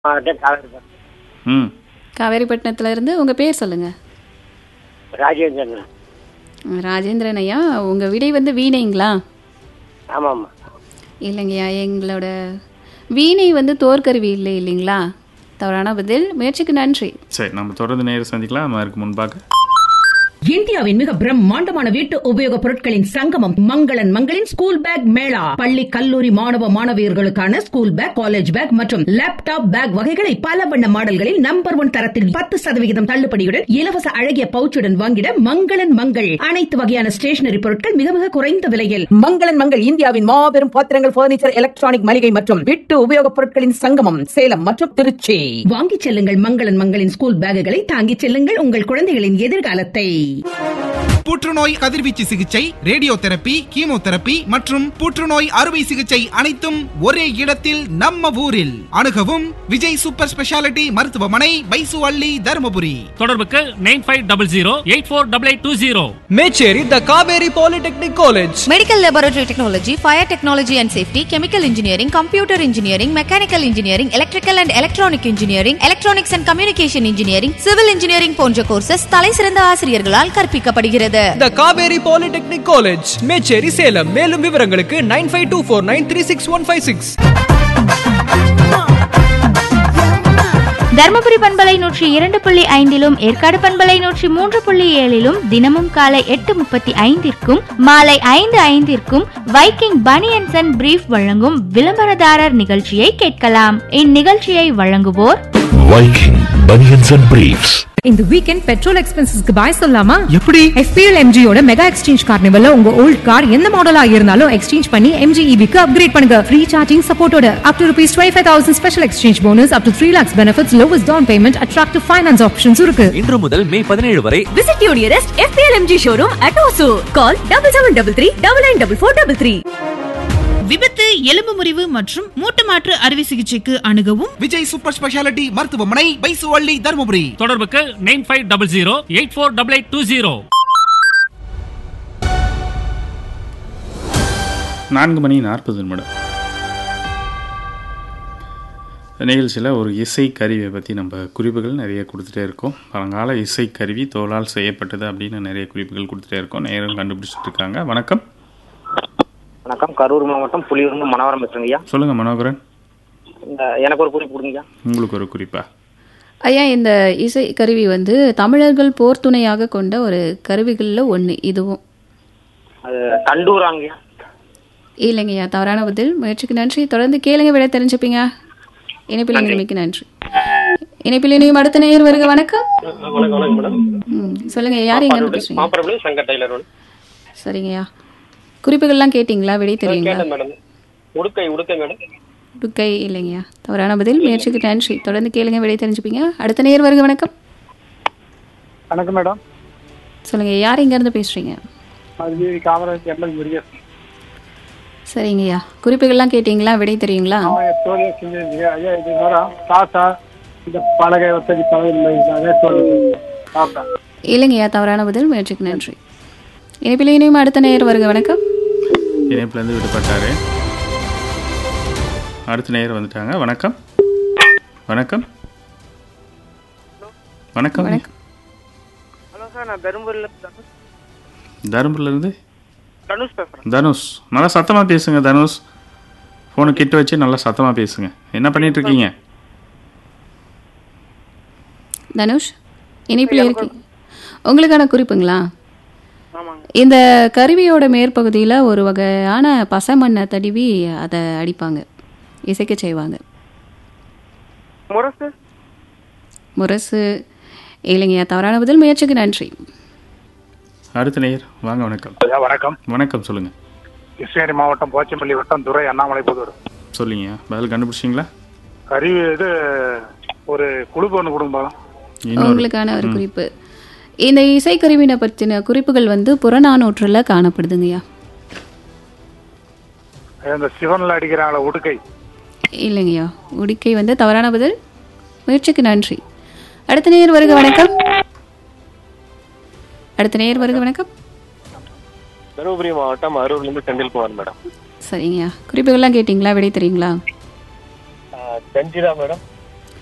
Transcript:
மாவட்டம் காவேரிப்பட்டினம் ம் காவேரிப்பட்டினத்துல இருந்து உங்க பேர் சொல்லுங்க ராஜேந்திரன் ராஜேந்திரன் ஐயா உங்க விடை வந்து வீணைங்களா ஆமாம்மா இல்லைங்கய்யா எங்களோட வீணை வந்து தோற்கருவி இல்லை இல்லைங்களா தவறான பதில் முயற்சிக்கு நன்றி சரி நம்ம தொடர்ந்து நேரம் சந்திக்கலாம் அதற்கு முன்பாக இந்தியாவின் மிக பிரம்மாண்டமான வீட்டு உபயோகப் பொருட்களின் சங்கமம் மங்களன் மங்களின் ஸ்கூல் பேக் மேளா பள்ளி கல்லூரி மாணவ மாணவியர்களுக்கான ஸ்கூல் பேக் காலேஜ் பேக் மற்றும் லேப்டாப் பேக் வகைகளை பல வண்ண மாடல்களில் நம்பர் ஒன் தரத்தில் பத்து சதவிகிதம் தள்ளுபடியுடன் இலவச அழகிய பவுச்சுடன் வாங்கிட மங்களன் மங்கள் அனைத்து வகையான ஸ்டேஷனரி பொருட்கள் மிக மிக குறைந்த விலையில் மங்களன் மங்கள் இந்தியாவின் மாபெரும் பாத்திரங்கள் பர்னிச்சர் எலக்ட்ரானிக் மளிகை மற்றும் வீட்டு உபயோகப் பொருட்களின் சங்கமம் சேலம் மற்றும் திருச்சி வாங்கிச் செல்லுங்கள் மங்களன் மங்களின் ஸ்கூல் பேக்குகளை தாங்கிச் செல்லுங்கள் உங்கள் குழந்தைகளின் எதிர்காலத்தை புற்றுநோய் கதிர்வீச்சு சிகிச்சை ரேடியோ தெரப்பி கீமோதெரப்பி மற்றும் புற்றுநோய் அறுவை சிகிச்சை அனைத்தும் ஒரே இடத்தில் நம்ம ஊரில் அணுகவும் விஜய் சூப்பர் ஸ்பெஷாலிட்டி மருத்துவமனை பைசு அள்ளி தருமபுரி தொடர்புக்கு nine five double zero eight four double eight two zero Mecheri the Kaveri polytechnic college medical laboratory technology fire technology and safety chemical engineering computer engineering mechanical engineering electrical and electronic engineering electronics and communication engineering civil engineering போன்ற courses தலைசிறந்த ஆசிரியர்களால் கற்பிக்கப்படுகிறது the Kaveri polytechnic college Mecheri Salem மேலும் விவரங்களுக்கு nine five two four nine three six one five six Dharmapuri பண்பலை நூற்றி இரண்டு புள்ளி ஐந்திலும் ஏற்காடு பண்பலை நூற்றி மூன்று புள்ளி ஏழிலும் தினமும் காலை எட்டு முப்பத்தி ஐந்திற்கும் மாலை ஐந்து ஐந்திற்கும் வைக்கிங் பனியன்சன் அண்ட் பிரீஃப் வழங்கும் விளம்பரதாரர் நிகழ்ச்சியை கேட்கலாம் இந்நிகழ்ச்சியை வழங்குவோர் Viking Bunions and Briefs. இந்த வீக்கெண்ட் பெட்ரோல் எக்ஸ்பென்சஸ்க்கு பாய் சொல்லலாமா எப்படி எஃபிஎல் எம்ஜியோட மெகா எக்ஸ்சேஞ்ச் கார்னிவல்ல உங்க ஓல்ட் கார் எந்த மாடலா இருந்தாலும் எக்ஸ்சேஞ்ச் பண்ணி எம்ஜி இவிக்கு அப்கிரேட் பண்ணுங்க ஃப்ரீ சார்ஜிங் சப்போர்ட்டோட up to rupees twenty five thousand special exchange bonus up to three lakhs benefits lowest down payment attractive finance options இருக்கு இன்று முதல் மே பதினேழு வரை visit you nearest FPL MG showroom at Hosur call double seven double three double nine double four double three விபத்து எலும்பு முறிவு மற்றும் மூட்டு மாற்று அறுவை சிகிச்சைக்கு அணுகவும் விஜய் சூப்பர் ஸ்பெஷாலிட்டி மருத்துவமனை பைசு அள்ளி தருமபுரி தொடர்புக்கு nine five double zero eight four double eight two zero நான்கு மணி நாற்பது நிமிடம் நிகழ்ச்சியில் ஒரு இசை கருவியை பற்றி நம்ம குறிப்புகள் நிறைய கொடுத்துட்டே இருக்கோம் பழங்கால இசை கருவி தோலால் செய்யப்பட்டது அப்படின்னு நிறைய குறிப்புகள் கொடுத்துட்டே இருக்கோம் நேரம் கண்டுபிடிச்சிட்டு இருக்காங்க வணக்கம் வணக்கம் கரூர் மாவட்டம் புலியூர்ந்து மனவரம் பேசுறேங்க ஐயா சொல்லுங்கள் மனோகரன் இந்த எனக்கு ஒரு குறிப்பு கொடுங்க ஐயா உங்களுக்கு ஒரு குறிப்பா ஐயா இந்த இசை கருவி வந்து தமிழர்கள் போர் துணையாக கொண்ட ஒரு கருவிகளில் ஒன்று இதுவும் அது தண்டூராங்க ஐயா இல்லைங்கய்யா தவறான பதில் முயற்சிக்கு நன்றி தொடர்ந்து கேளுங்க விட தெரிஞ்சுப்பீங்க இணைப்பில் இணைமைக்கு நன்றி இணைப்பில் இணையும் அடுத்த நேயர் வருக வணக்கம் வணக்கம் வணக்கம் மேடம் ம் சொல்லுங்க யார் எங்க இருந்து பேசுறீங்க மாப்பிரபடி சங்கர் டெய்லர் ரோடு சரிங்கய்யா குறிப்புகள்லாம் கேட்டிங்களா விடை தெரியுங்களா கேட்டேன் மேடம் உடுக்கை உடுக்கை மேடம் துக்கை இல்லைங்கய்யா தவறான பதில் முயற்சிக்கு நன்றி தொடர்ந்து கேளுங்க விடை தெரிஞ்சுப்பீங்க அடுத்த நேர் வருக வணக்கம் வணக்கம் மேடம் சொல்லுங்க யார் எங்க இருந்து பேசுறீங்க அது காமராஜ் எம்எல் முருகேஷ் சரிங்கய்யா குறிப்புகள்லாம் கேட்டிங்களா விடை தெரியுங்களா ஆமாம் தோல் செஞ்சிருந்தீங்க ஐயா இது மேடம் தாத்தா இந்த பலகை வசதி பலகை இல்லை அதே தோல் தாத்தா இல்லைங்கய்யா தவறான பதில் முயற்சிக்கு நன்றி இணைப்பில் இணையும் அடுத்த நேர் வருக வணக்கம் இணைப்புலேருந்து விடுபட்டாரு அடுத்த நேரம் வந்துட்டாங்க வணக்கம் வணக்கம் வணக்கம் வணக்கம் ஹலோ சார் நான் தருமபுரியில் தருமபுரிலேருந்து தனுஷ் பேசுகிறேன் தனுஷ் நல்லா சத்தமாக பேசுங்க தனுஷ் ஃபோனை கிட்ட வச்சு நல்லா சத்தமாக பேசுங்க என்ன பண்ணிட்டு இருக்கீங்க தனுஷ் இணைப்பில் இருக்கீங்க உங்களுக்கான குறிப்புங்களா ஆமாங்க இந்த கருவியோட மேற்பகுதியில் ஒரு வகையான பசமண்ணை தடவி அதை அடிப்பாங்க இசைக்க செய்வாங்க முரசு முரசு இல்லைங்கய்யா தவறான பதில் முயற்சிக்கு நன்றி அடுத்த நேயர் வாங்க வணக்கம் ஐயா வணக்கம் வணக்கம் சொல்லுங்கள் கிருஷ்ணகிரி மாவட்டம் போச்சம்பள்ளி வட்டம் துறை அண்ணாமலை புதூர் சொல்லிங்க பதில் கண்டுபிடிச்சிங்களா கருவி இது ஒரு குழுப்பு ஒன்று கொடுங்க இன்னொரு உங்களுக்கான ஒரு குறிப்பு இந்த இசைக்கருவினை பற்றின குறிப்புகள் வந்து புறநானூற்றில் காணப்படுதுங்கய்யா இந்த சிவனில் அடிக்கிறாங்களே உடுக்கை இல்லைங்கய்யா உடிக்கை வந்து தவறான பதில் முயற்சிக்கு நன்றி அடுத்த நேர் வருக வணக்கம் அடுத்த நேர் வருக வணக்கம் தருமபுரி மாவட்டம் அரூர்லேருந்து செந்தில்குமார் மேடம் சரிங்கய்யா குறிப்புகள்லாம் கேட்டிங்களா விடை தெரியுங்களா ஜஞ்சிரா மேடம்